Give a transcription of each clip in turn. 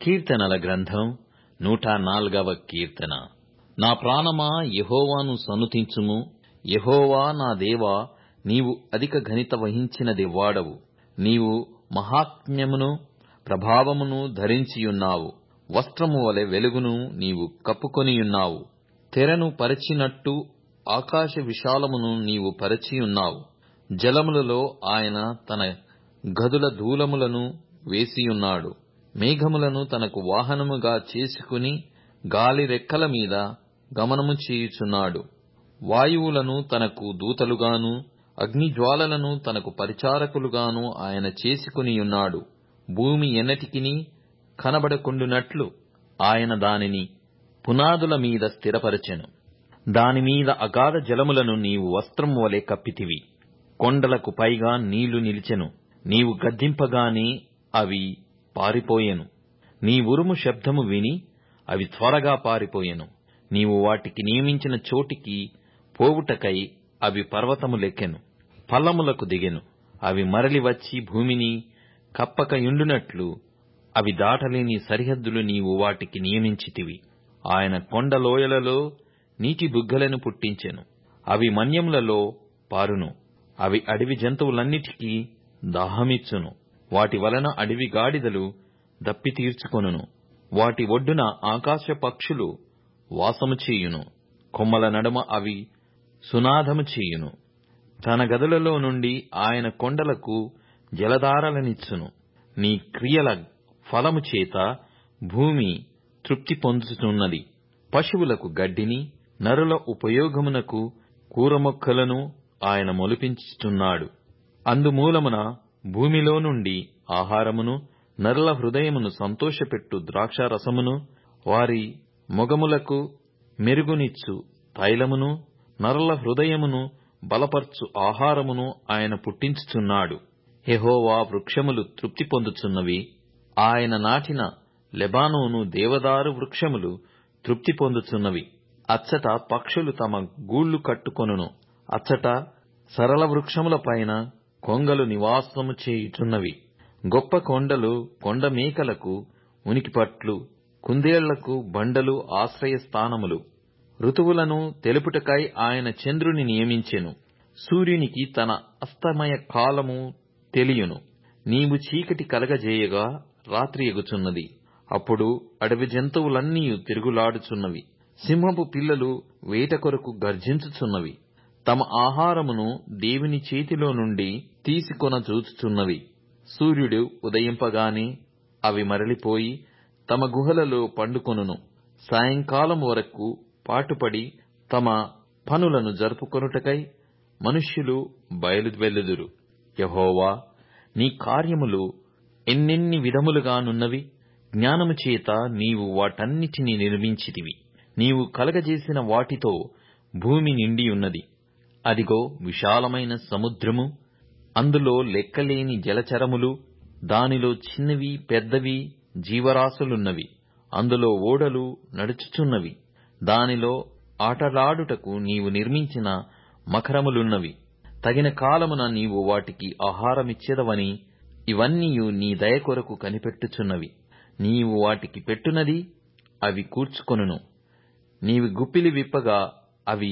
కీర్తనల గ్రంథం నూట నాల్గవ కీర్తన నా ప్రాణమా యెహోవాను సన్నుతించుము యెహోవా నా దేవా నీవు అధిక ఘనత వహించినవాడవు నీవు మహాత్మ్యమును ప్రభావమును ధరించియున్నావు వస్త్రము వలె వెలుగును నీవు కప్పుకొనియున్నావు తెరను పరిచినట్టు ఆకాశ విశాలమును నీవు పరిచియున్నావు జలములలో ఆయన తన గదుల దూలములను వేసియున్నాడు మేఘములను తనకు వాహనముగా చేసుకుని గాలి రెక్కల మీద గమనము చేయుచున్నాడు వాయువులను తనకు దూతలుగాను అగ్నిజ్వాలలను తనకు పరిచారకులుగాను ఆయన చేసుకునియున్నాడు భూమి ఎన్నటికిని కనబడకుండునట్లు ఆయన దానిని పునాదుల మీద స్థిరపరచెను దానిమీద అగాధ జలములను నీవు వస్త్రం వలె కప్పితివి కొండలకు పైగా నీళ్లు నిలిచెను నీవు గద్దింపగానే అవి పారిపోయెను నీ ఉరుము శబ్దము విని అవి త్వరగా పారిపోయెను నీవు వాటికి నియమించిన చోటికి పోవుటకై అవి పర్వతములెక్కెను పల్లములకు దిగెను అవి మరలి వచ్చి భూమిని కప్పకయుండునట్లు అవి దాటలేని సరిహద్దులు నీవు వాటికి నియమించితివి ఆయన కొండ లోయలలో నీటి బుగ్గలను పుట్టించెను అవి మన్యములలో పారును అవి అడవి జంతువులన్నిటికీ దాహమిచ్చును వాటి వలన అడవి గాడిదలు దప్పి తీర్చుకొనును వాటి ఒడ్డున ఆకాశ పక్షులు వాసము చేయును కొమ్మల నడుమ అవి సునాదము చేయును తన గదులలో నుండి ఆయన కొండలకు జలధారలనిచ్చును నీ క్రియల ఫలము చేత భూమి తృప్తి పొందుతున్నది పశువులకు గడ్డిని నరుల ఉపయోగమునకు కూరమొక్కలను ఆయన మొలిపించుచున్నాడు అందుమూలమున భూమిలో నుండి ఆహారమును నరుల హృదయమును సంతోషపెట్టు ద్రాక్షారసమును వారి మొగములకు మెరుగునిచ్చు తైలమును నరుల హృదయమును బలపర్చు ఆహారమును ఆయన పుట్టించుచున్నాడు యెహోవా వృక్షములు తృప్తి పొందుచున్నవి ఆయన నాటిన లెబానోను దేవదారు వృక్షములు తృప్తి పొందుచున్నవి అచ్చట పక్షులు తమ గూళ్లు కట్టుకొనును అచ్చట సరళ వృక్షముల పైన కొంగలు నివాసము చేయుచున్నవి గొప్ప కొండలు కొండ మేకలకు ఉనికిపట్లు కుందేళ్లకు బండలు ఆశ్రయస్థానములు ఋతువులను తెలుపుటకై ఆయన చంద్రుని నియమించెను సూర్యునికి తన అస్తమయ కాలము తెలియును నీవు చీకటి కలగజేయగా రాత్రి ఎగుచున్నది అప్పుడు అడవి జంతువులన్నీ తిరుగులాడుచున్నవి సింహపు పిల్లలు వేట కొరకు గర్జించుచున్నవి తమ ఆహారమును దేవుని చేతిలో నుండి తీసుకొన చూచుచున్నవి సూర్యుడు ఉదయింపగానే అవి మరలిపోయి తమ గుహలలో పండుకొనును సాయంకాలం వరకు పాటుపడి తమ పనులను జరుపుకొనుటకై మనుష్యులు బయలువెల్లుదురు యహోవా నీ కార్యములు ఎన్నెన్ని విధములుగానున్నవి జ్ఞానము చేత నీవు వాటన్నిటినీ నిర్మించితివి నీవు కలగజేసిన వాటితో భూమి నిండి ఉన్నది అదిగో విశాలమైన సముద్రము అందులో లెక్కలేని జలచరములు దానిలో చిన్నవి పెద్దవి జీవరాశులున్నవి అందులో ఓడలు నడుచుచున్నవి దానిలో ఆటలాడుటకు నీవు నిర్మించిన మకరములున్నవి తగిన కాలమున నీవు వాటికి ఆహారమిచ్చెదవని ఇవన్నీయు నీ దయ కొరకు కనిపెట్టుచున్నవి నీవు వాటికి పెట్టునది అవి కూర్చుకొనును నీవి గుప్పిలి విప్పగా అవి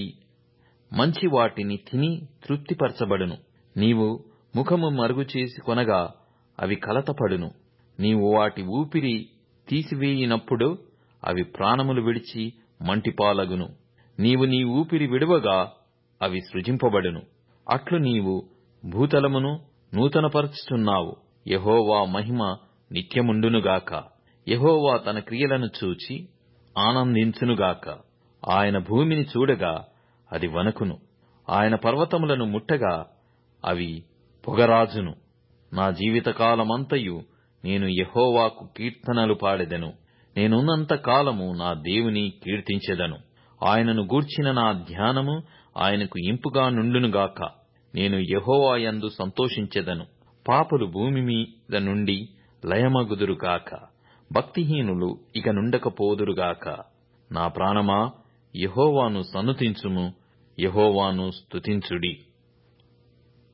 మంచి వాటిని తిని తృప్తిపరచబడును నీవు ముఖము మరుగు చేసి కొనగా అవి కలతపడును నీవు వాటి ఊపిరి తీసివేయినప్పుడు అవి ప్రాణములు విడిచి మంటిపాలగును నీవు నీ ఊపిరి విడువగా అవి సృజింపబడును అట్లు నీవు భూతలమును నూతనపరచుచున్నావు యహోవా మహిమ నిత్యముండునుగాక యహోవా తన క్రియలను చూచి ఆనందించునుగాక ఆయన భూమిని చూడగా అది వణకును ఆయన పర్వతములను ముట్టగా అవి పొగరాజును నా జీవితకాలమంతయు నేను యహోవాకు కీర్తనలు పాడెదను నేనున్నంత కాలము నా దేవుని కీర్తించెదను ఆయనను గూర్చిన నా ధ్యానము ఆయనకు ఇంపుగా నుండునుగాక నేను యహోవాయందు సంతోషించెదను పాపులు భూమి మీద నుండి లయమగుదురుగాక భక్తిహీనులు ఇక నుండకపోదురుగాక నా ప్రాణమా యహోవాను సన్నుతించుము యహోవాను స్తుతించుడి